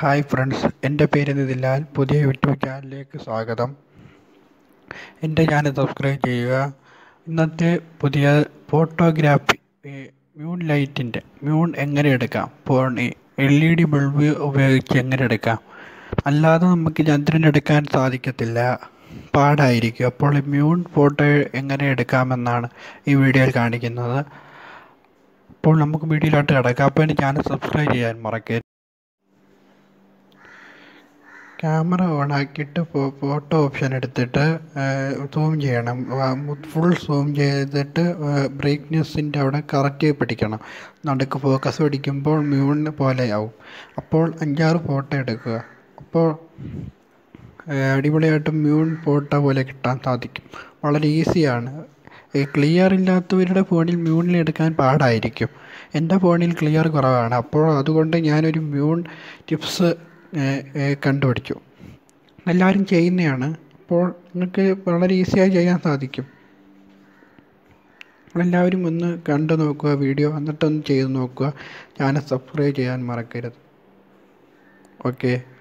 hi friends എൻ്റെ പേര് നിതിലാൽ പുതിയ യൂട്യൂബ് ചാനലിലേക്ക് സ്വാഗതം എൻ്റെ ചാനൽ സബ്സ്ക്രൈബ് ചെയ്യുക ഇന്നത്തെ പുതിയ ഫോട്ടോഗ്രാഫി മ്യൂൺ ലൈറ്റിൻ്റെ മ്യൂൺ എങ്ങനെ എടുക്കാം phone L E D bulb ഉപയോഗിച്ച് എങ്ങനെ എടുക്കാം അല്ലാതെ നമുക്ക് ചന്ദ്രൻ എടുക്കാൻ സാധിക്കത്തില്ല പാടായിരിക്കും അപ്പോൾ മ്യൂൺ ഫോട്ടോ എങ്ങനെ എടുക്കാമെന്നാണ് ഈ വീഡിയോയിൽ കാണിക്കുന്നത് അപ്പോൾ നമുക്ക് വീഡിയോയിലോട്ട് കിടക്കാം അപ്പോൾ എൻ്റെ ചാനൽ സബ്സ്ക്രൈബ് ചെയ്യാൻ മറക്കരുത് ക്യാമറ ഓണാക്കിയിട്ട് ഫോട്ടോ ഓപ്ഷൻ എടുത്തിട്ട് സൂം ചെയ്യണം ഫുൾ സൂം ചെയ്തിട്ട് ബ്രൈറ്റ്നെസ്സിൻ്റെ അവിടെ കറക്റ്റ് പിടിക്കണം നടുക്ക് ഫോക്കസ് പിടിക്കുമ്പോൾ മ്യൂണിന് പോലെയാവും അപ്പോൾ അഞ്ചാറ് ഫോട്ടോ എടുക്കുക അപ്പോൾ അടിപൊളിയായിട്ട് മ്യൂൺ ഫോട്ടോ പോലെ കിട്ടാൻ സാധിക്കും വളരെ ഈസിയാണ് ക്ലിയർ ഇല്ലാത്തവരുടെ ഫോണിൽ മ്യൂണിൽ എടുക്കാൻ പാടായിരിക്കും എൻ്റെ ഫോണിൽ ക്ലിയർ കുറവാണ് അപ്പോൾ അതുകൊണ്ട് ഞാനൊരു മ്യൂൺ ടിപ്സ് കണ്ടുപിടിച്ചു എല്ലാവരും ചെയ്യുന്നതാണ് അപ്പോൾ നിങ്ങൾക്ക് വളരെ ഈസിയായി ചെയ്യാൻ സാധിക്കും എല്ലാവരും ഒന്ന് കണ്ടു നോക്കുക വീഡിയോ എന്നിട്ടൊന്ന് ചെയ്ത് നോക്കുക ചാനൽ സബ്സ്ക്രൈബ് ചെയ്യാൻ മറക്കരുത് ഓക്കെ